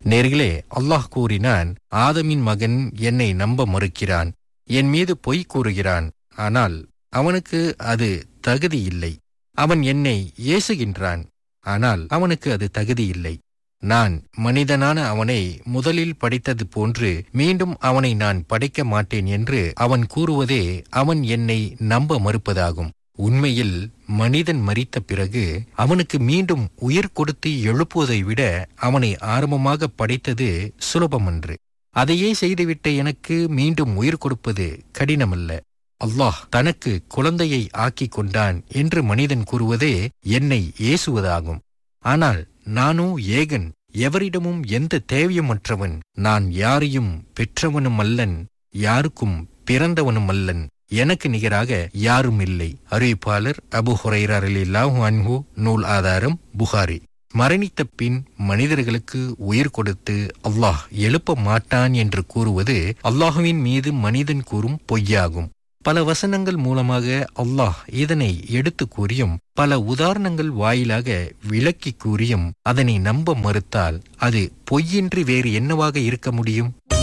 நேர்களே அல்லாஹ் கூறினான் ஆதமின் மகன் என்னை நம்ப மறுக்கிறான் என் மீது பொய் கூறுகிறான் ஆனால் அவனுக்கு அது தகுதி இல்லை அவன் என்னை ஏசுகின்றான் ஆனால் அவனுக்கு அது தகுதி இல்லை நான் மனிதனான அவனை முதலில் படைத்தது போன்று மீண்டும் அவனை நான் படைக்க மாட்டேன் என்று அவன் கூறுவதே அவன் என்னை நம்ப மறுப்பதாகும் உண்மையில் மனிதன் மரித்த பிறகு அவனுக்கு மீண்டும் உயிர் கொடுத்து எழுப்புவதை விட அவனை ஆரம்பமாக படைத்தது சுலபமன்று அதையே செய்துவிட்ட எனக்கு மீண்டும் உயிர் கொடுப்பது கடினமல்ல அல்லாஹ் தனக்கு குழந்தையை ஆக்கிக் கொண்டான் என்று மனிதன் கூறுவதே என்னை ஏசுவதாகும் ஆனால் நானோ ஏகன் எவரிடமும் எந்த தேவையுமற்றவன் நான் யாரையும் பெற்றவனும் அல்லன் யாருக்கும் பிறந்தவனும் அல்லன் எனக்கு நிகராக யாரும் இல்லை அறிவிப்பாளர் அபு ஹுரைராரில்லாஹு அன்ஹு நூல் ஆதாரம் புகாரி மரணித்த பின் மனிதர்களுக்கு உயிர் கொடுத்து அல்லாஹ் எழுப்ப மாட்டான் என்று கூறுவது அல்லாஹுவின் மீது மனிதன் கூறும் பொய்யாகும் பல வசனங்கள் மூலமாக அல்லாஹ் இதனை எடுத்து கூறியும் பல உதாரணங்கள் வாயிலாக விளக்கி கூறியும் அதனை நம்ப மறுத்தால் அது பொய்யின்றி வேறு என்னவாக இருக்க முடியும்